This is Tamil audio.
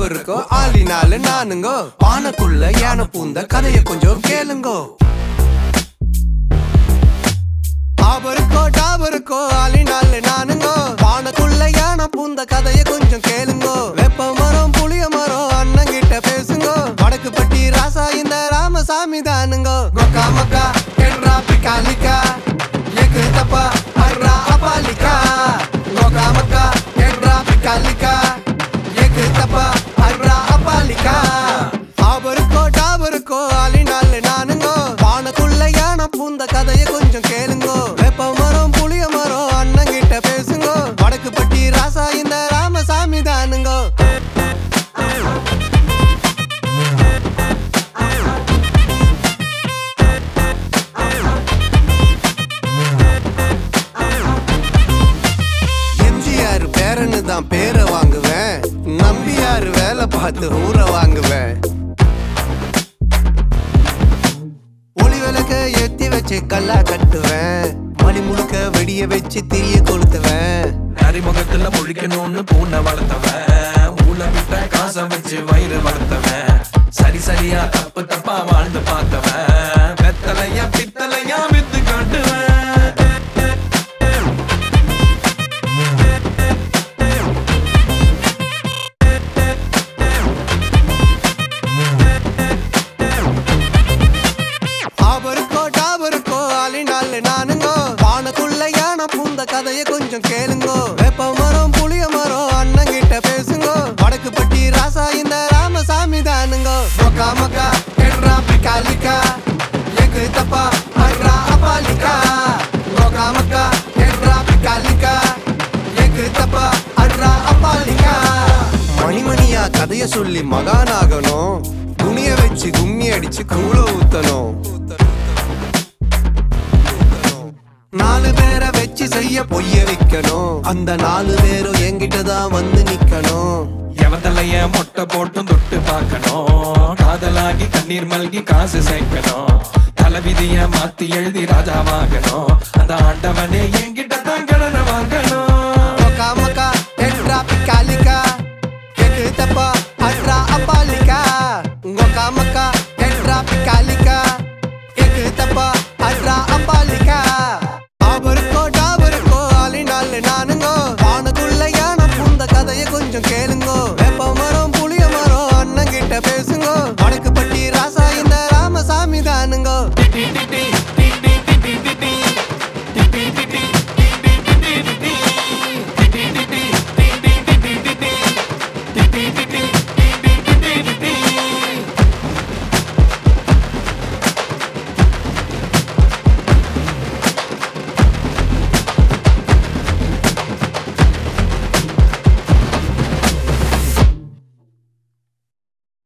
டாபருக்கோ ஆளினாலு நானுங்கோ பானைக்குள்ள யானை பூந்த கதைய கொஞ்சம் கேளுங்கோ டாபருக்கோ டாபருக்கோ ஆளினாலு நானுங்கோ பானைக்குள்ள யானை பூந்த கதைய கொஞ்சம் கேளுங்கோ வெப்ப மரம் புளிய மரம் அண்ணன் கிட்ட பேசுங்கோ வடக்கு பட்டி ராசா இந்த ராமசாமி தானுங்கோ கொக்கா மக்கா கெட்ரா பிகாலிக்கா எக்கு தப்பா அர்ரா அபாலிக்கா கொக்கா மக்கா கெட்ரா பிகாலிக்கா எக்கு தப்பா அர்ரா அபாலிக்கா டாபருக்கோ டாபருக்கோ ஆளினாலு நானுங்கோ பானைக்குள்ள யானை பூந்த கதைய கொஞ்சம் கேளுங்கோ வெப்ப மரம் புளிய மரம் அண்ணன் கிட்ட பேசுங்கோ வடக்கு பட்டி ராசா இந்த ராமசாமி தானுங்கோ எம்ஜிஆர் பேரன்னு தான் பேரை வாங்குவேன் நம்பியார் வேலை பார்த்து ஊரை வாங்குவேன் ஒளி விளக்க ஏத்தி வச்சு கல்லா கட்டுவேன் மணி முழுக்க வெடிய வச்சு திரிய கொளுத்துவேன் அறிமுகத்துல முழிக்கணும்னு பூனை வளர்த்தவன் ஊழ விட்ட காசை வச்சு வயிறு வளர்த்தவன் சரி சரியா தப்பு தப்பா வாழ்ந்து பார்த்தவன் வெத்தலையா பித்தலையா வித்து காட்டுவேன் டாபருக்கோ டாபருக்கோ ஆளினாலு நானுங்கோ பானைக்குள்ள யானை பூந்த கதைய கொஞ்சம் கேளுங்கோ வேப்ப மரம் புளிய மரம் அண்ணன் கிட்ட பேசுங்கோ வடக்கு பட்டி ராசா இந்த ராமசாமி தானுங்கோ மக்கா மக்கா கெட்ரா பிகாலிக்கா எக்கு தப்பா அர்ரா அபாலிக்கா மக்கா மக்கா கெட்ரா பிகாலிக்கா எக்கு தப்பா அர்ரா அபாலிக்கா மணிமணியா கதைய சொல்லி மகானாகணும் துணிய வச்சு கும்மி அடிச்சு கூழ ஊத்தணும் நாலு பேரை வச்சு செய்ய பொய்ய வைக்கணும் அந்த நாலு பேரும் என்கிட்ட தான் வந்து நிக்கணும் எவத்தலைய மொட்டை போட்டும் தொட்டு பார்க்கணும் காதலாகி கண்ணீர் மல்கி காசு சேர்க்கணும் தலைவிதிய மாத்தி எழுதி ராஜாவாகணும் அந்த ஆண்டவனே என்